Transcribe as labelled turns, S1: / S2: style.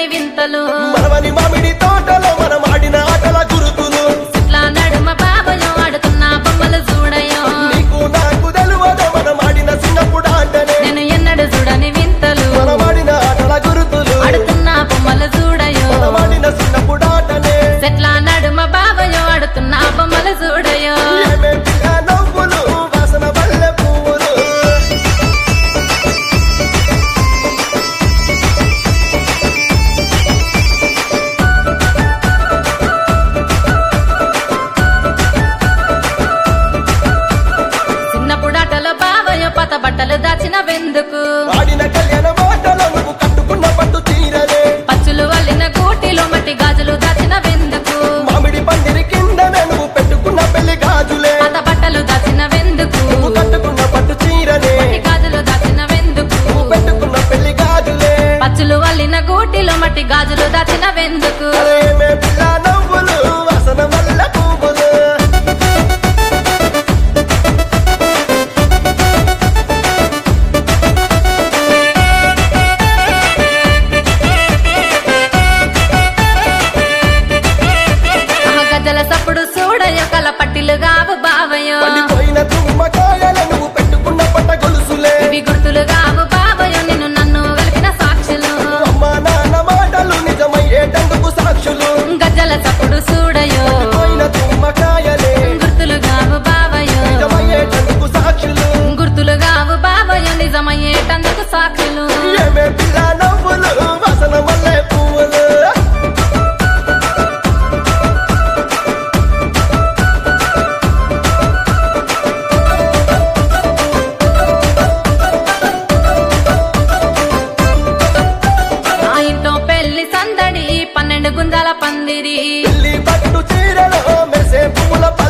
S1: వింతలు
S2: మనవని మామిడి తోటలో మనం ఆడిన ఆటల గురుతులు
S1: ఇట్లా నడుమ బాబలు ఆడుతున్న బొమ్మలు చూడయో
S2: నీకు నాకు తెలువదే మనం ఆడిన చిన్నప్పుడు ఆటనే
S1: నేను ఎన్నడు చూడని వింతలు
S2: మనం ఆడిన ఆటల గురుతులు
S1: ఆడుతున్న బొమ్మలు చూడయో
S2: మనం ఆడిన చిన్నప్పుడు ఆటనే
S1: చెట్ల నడుమ బాబయో ఆడుతున్న బొమ్మలు చూడయో
S2: ఏమే పిల్ల నవ్వులు వాసన వల్లే పువ్వులు
S1: చిన్నప్పుడు ఆటలో బాబయో పత బట్టలు దాచిన వెందుకు
S2: ఆడిన కళ్యాణ మాటలో నువ్వు కట్టుకున్న పట్టు చీరలే
S1: పచ్చులు వల్లిన కూటిలో మట్టి గాజులు దాచిన వెందుకు
S2: మామిడి పందిరి కిందనే నువ్వు పెట్టుకున్న పెళ్లి గాజులే
S1: పత బట్టలు దాచిన వెందుకు
S2: నువ్వు కట్టుకున్న పట్టు చీరలే
S1: మట్టి గాజులు దాచిన వెందుకు
S2: నువ్వు పెట్టుకున్న పెళ్లి గాజులే
S1: పచ్చులు వల్లిన గూటిలో మట్టి గాజులు దాచిన వెందుకు
S2: అరేమే పిల్ల నవ్వులు వాసన వల్ల పువ్వులు
S1: ఆ గజల సప్పుడు చూడయో కల పట్టిలు గావు బావయో
S2: పండిపోయిన తుమ్మకాయల నువ్వు పెట్టుకున్న పట్ట గొలుసులే
S1: ఇవి గుర్తులు గావు బావయో నిన్ను నన్ను వెలిపిన సాక్షులు
S2: అమ్మ నాన్న మాటలు నిజమయ్యేటందుకు సాక్షులు
S1: గజల సప్పుడు చూడయో
S2: పోయిన తుమ్మకాయలే
S1: గుర్తులు గావు బావయో
S2: నిజమయ్యేటందుకు సాక్షులు
S1: గుర్తులు గావు బావయో నిజమయ్యేటందుకు సాక్షులు
S2: ఏమే పిల్ల నవ్వులు వాసన వల్లే పువ్వులు
S1: ఆ ఇంట్లో పెళ్లి సందడి పన్నెండు గుంజాల పందిరి
S2: పెళ్లి పట్టు చీరలో మెసే పువ్వుల